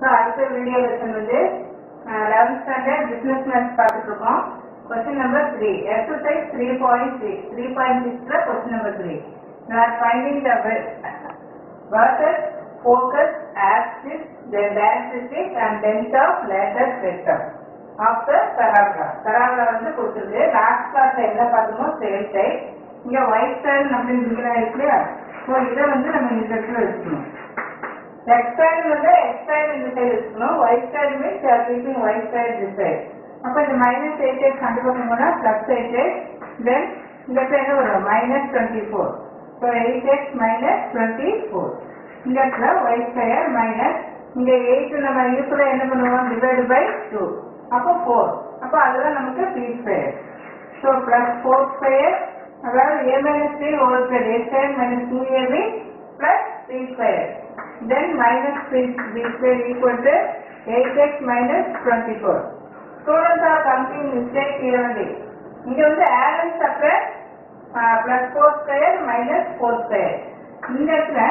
So அடுத்த video lesson வந்து eleventh standard business maths பார்த்துட்டு இருக்கோம் question number three exercise three point six three point சிக்ஸ்ல question number three நான் finding the versus focus axis then diacritic and length of latest vector of the parabola parabola வந்து கொடுத்துருக்கு last கிளாஸ்ல என்ன பார்த்தோமோ சேல் டைப் இங்க ஒயிட் ஸ்டைல் அப்படின்னு இருக்கிறா இருக்கு இல்லையா ஸோ இதை வந்து நம்ம இந்த இடத்துல வச்சுக்கணும் எக்ஸ் சைடு வந்து எக்ஸ் சைடு இந்த சைடு வச்சுக்கணும் Y side means keeping Y side this side அப்போ இந்த மைனஸ் எயிட் எயிட் கண்டு போனோம்னா ப்ளஸ் எயிட் எயிட் தென் இந்த இடத்துல என்ன வரும் minus twenty four so eight X minus twenty four இந்த இடத்துல ஒயிட் ஸ்கொயர் மைனஸ் இங்க எயிட் நம்ம இருக்கிற என்ன பண்ணுவோம் டிவைடு பை டூ அப்போ ஃபோர் அப்போ அதுதான் நமக்கு B square so plus four square அதாவது A minus three whole square A square minus two AB plus three square then minus three B square equal to eight X minus twenty four students are complete mistake இரண்டு இங்க வந்து ஆரன் சப்ரஸ் plus four square minus four square இந்த இடத்துல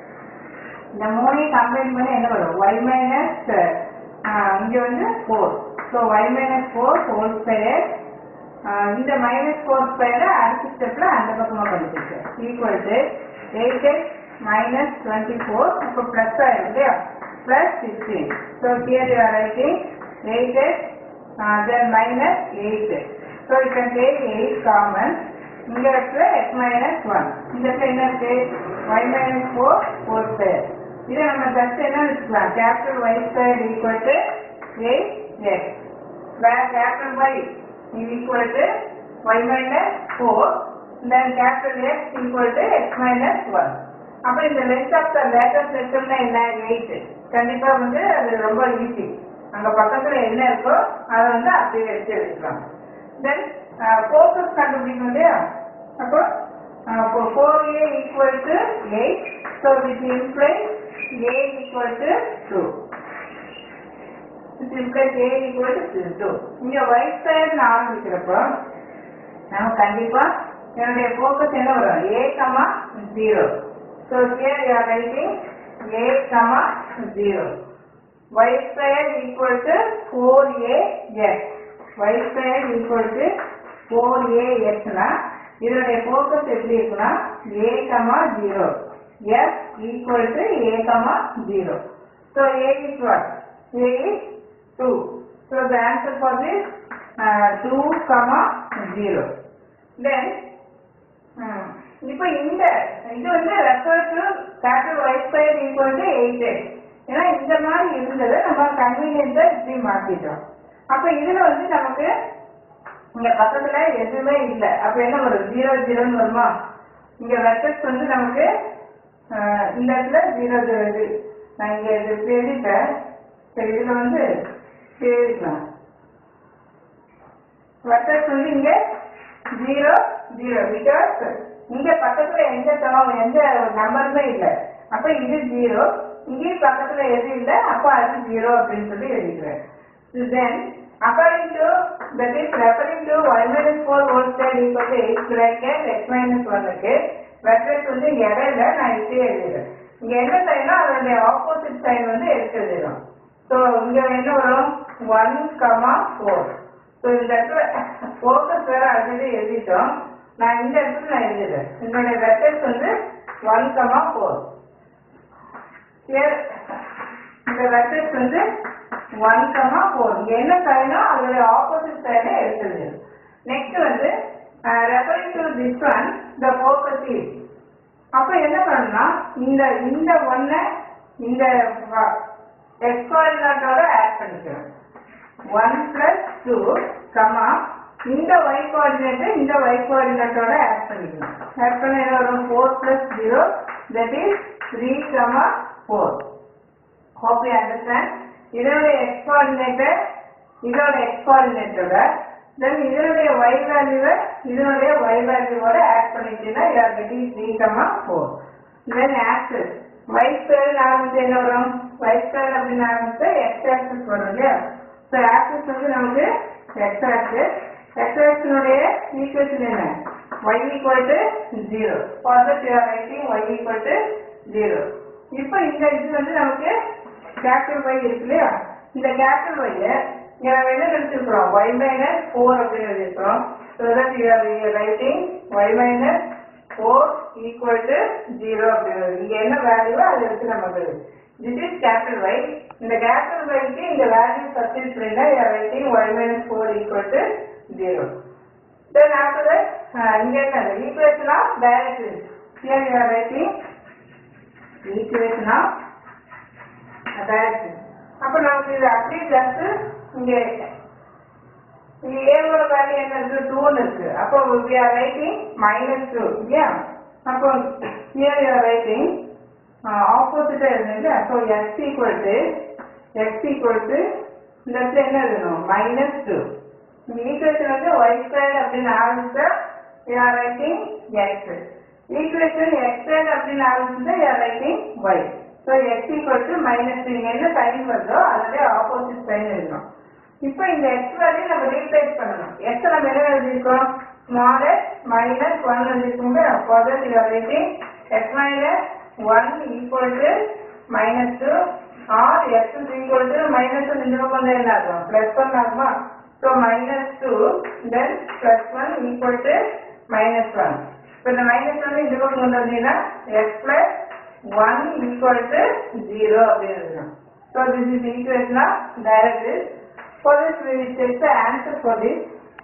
இந்த மூணையும் combine பண்ணி என்ன வரும் ஒய் மைனஸ் இங்க வந்து four so Y minus four whole square இந்த மைனஸ் ஃபோர் ஸ்கொயரை அடுத்த ஸ்டெப்ல அந்த பக்கமா படிச்சிருக்கு equal to eight X minus twenty four இப்போ ப்ளஸ் ஆயிருக்கு இல்லையா plus sixteen so here you are writing eight X then minus eight so you can take eight common இங்க இடத்துல எக்ஸ் மைனஸ் ஒன் இந்த இடத்துல என்ன இருக்கு Y minus four four square இதை நம்ம ஜஸ்ட் என்ன வச்சுக்கலாம் capital Y square equal to eight X where capital Y is equal to Y minus 4 then capital X equal to X minus 1 அப்ப இந்த length of the latest vectorனா என்ன 8 கண்டிப்பா வந்து அது ரொம்ப ஈஸி அங்க பக்கத்துல என்ன இருக்கோ அதை வந்து அப்படியே எடுத்து எடுத்துக்கலாம் தென் ஃபோக்கஸ் கண்டுபிடிக்கணும் இல்லையா அப்போ அப்போ four A equal to eight so with imply A equal to two simple A equal to two இங்க ஒயிட் சைடுன்னு ஆரம்பிக்கிறப்போ நம்ம கண்டிப்பா என்னுடைய ஃபோக்கஸ் என்ன வரும் A comma zero so here you are writing A comma zero Y square equal to four A X Y square equal to four A எக்ஸ்னா இதனுடைய ஃபோக்கஸ் எப்படி இருக்குன்னா A comma zero S equal to A comma zero so A is what A is two so the answer for this two comma zero then இப்போ இந்த இது வந்து refer to capital Y square equal to eight X ஏன்னா இந்த மாதிரி இருந்ததை நம்ம கன்வீனியன்ஸை இப்படி மாற்றிட்டோம் அப்போ இதில் வந்து நமக்கு இங்க பக்கத்துல எதுவுமே இல்லை அப்ப என்ன வரும் ஜீரோ ஜீரோன்னு வருமா இங்க வெக்டர்ஸ் வந்து நமக்கு ஆஹ், இந்த இடத்துல ஜீரோ ஜீரோ இது நான் இங்க இது இப்படி எழுதிட்டேன் சரி இதுல வந்து இப்படி எழுதிக்கலாம் வெக்டர்ஸ் வந்து இங்க ஜீரோ ஜீரோ பிகாஸ் இங்க பக்கத்துல எந்த term, எந்த நம்பருமே இல்லை அப்ப இது ஜீரோ இங்கேயும் பக்கத்துல எது இல்லை அப்ப அது ஜீரோ அப்படின்னு சொல்லி எழுதிக்கிறேன் then according to that is referring to y minus 4 whole square equal to 8 bracket x minus 1 க்கு வெக்டர்ஸ் வந்து இடையில நான் இப்படியே எழுதுறேன் இங்க என்ன சைனோ அதனுடைய ஆப்போசிட் சைன் வந்து எடுத்து எழுதுறோம் ஸோ இங்க என்ன வரும் ஒன் கமா ஃபோர் ஸோ இந்த இடத்துல ஃபோக்கஸ் வேற ஆல்ரெடி எழுதிட்டோம் நான் இந்த இடத்துல நான் எழுதுறேன் என்னுடைய வெக்டர்ஸ் வந்து ஒன் கமா ஃபோர் இந்த வெக்டர்ஸ் வந்து ஒன் கமா ஃபோர் இங்க என்ன சைனோ அதோட ஆப்போசிட் சைடை எடுத்துருது நெக்ஸ்ட் வந்து referring to this one the focus is அப்ப என்ன பண்ணணும்னா இந்த இந்த ஒன்னை இந்த எக்ஸ் கோஆர்டினேட்டோட ஆட் பண்ணிக்கிறோம் ஒன் பிளஸ் டூ கமா இந்த ஒய் கோஆர்டினேட்டை இந்த ஒய் கோஆர்டினேட்டோட ஆட் பண்ணிக்கணும் ஆட் பண்ண என்ன வரும் four plus zero that is three comma four hope you understand இதனுடைய எக்ஸ் கோஆர்டினேட்டர் இதோட எக்ஸ் கோஆர்டினேட்டோட தென் இதனுடைய y வேல்யூவை இதனுடைய y வேல்யூவோட ஆட் பண்ணிட்டீங்கன்னா you are getting three comma four then axis y square ஆரம்பிச்சு என்ன வரும் y ஸ்கொயர் அப்படின்னு ஆரம்பிச்சு எக்ஸ் ஆக்சஸ் வரும் இல்லையா ஸோ ஆக்சஸ் வந்து நமக்கு எக்ஸ் ஆக்சஸ் எக்ஸ் ஆக்சனுடைய ஈக்குவேஷன் என்ன y equal to zero for that you are writing y equal to zero இப்போ இந்த இது வந்து நமக்கு கேபிட்டல் ஒய் இருக்கு இல்லையா இந்த கேபிட்டல் ஒய்ய இங்க நம்ம என்ன எடுத்துருக்கிறோம் ஒய் மைனஸ் ஃபோர் அப்படின்னு எழுதிருக்கிறோம் so that you are writing y minus four equal to zero அப்படின்னு இங்க என்ன வேல்யூவோ அதை எடுத்து நமக்கு திஸ் இஸ் கேபிட்டல் ஒய் இந்த கேபிட்டல் ஒய்க்கு இந்த வேல்யூ சப்ஸ்டிட் பண்ணினா you are writing y minus four equal to zero then after that இங்க என்ன equation of direct here you are writing equation of direct அப்ப நமக்கு இது அப்படியே ஜஸ்ட் இங்க இங்க ஏவோட வேல்யூ என்ன இருக்கு டூன்னு இருக்கு அப்போ we are writing minus two இல்லையா அப்போ here you are writing ஆப்போசிட்டா இருந்தது அப்போ x equal to x equal to இந்த இடத்துல என்ன எழுதணும் மைனஸ் டூ இந்த ஈக்குவேஷன் வந்து y ஸ்கொயர் அப்படின்னு ஆரம்பிச்சா you are writing x equation x square அப்படின்னு ஆரம்பிச்சா you are writing y so x equal to minus two இங்க என்ன சைன் வருதோ அதோட ஆப்போசிட் சைன் எழுதணும் இப்போ இந்த எக்ஸ் வேல்யூ நம்ம ரீப்ளேஸ் பண்ணணும் எக்ஸ் நம்ம என்ன எழுதியிருக்கோம் ஸ்மால் எக்ஸ் மைனஸ் ஒன் எழுதிருக்கோங்க அப்போ தான் you are writing x minus one equal to minus two or x is equal to minus two இந்த பக்கம் தான் என்ன ஆகும் பிளஸ் ஒன் ஆகுமா so minus two then plus one equal to minus one இப்போ இந்த மைனஸ் ஒன் இந்த பக்கம் கொண்டு வந்தீங்கன்னா x plus one equal to zero அப்படின்னு எழுதணும் so this is equation of direct For this, we will take the answer for this.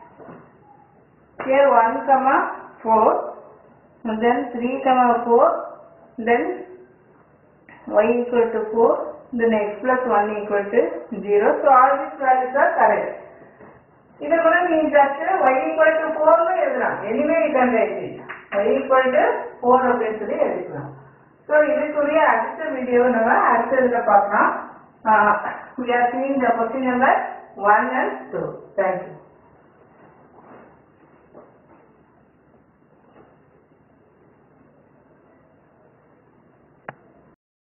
Here 1 comma 4, and then 3 comma 4, then y equal to 4, then x plus 1 equal to 0. So all these values are correct. இதை கூட நீ just y equal to 4 எழுதலாம் anyway you can write it. y equal to 4 அப்படின்னு சொல்லி எழுதிக்கலாம் so இதுக்குரிய அடுத்த video நம்ம அடுத்த இதில் பார்க்கலாம் we are seeing the question number 1 and 2. Thank you.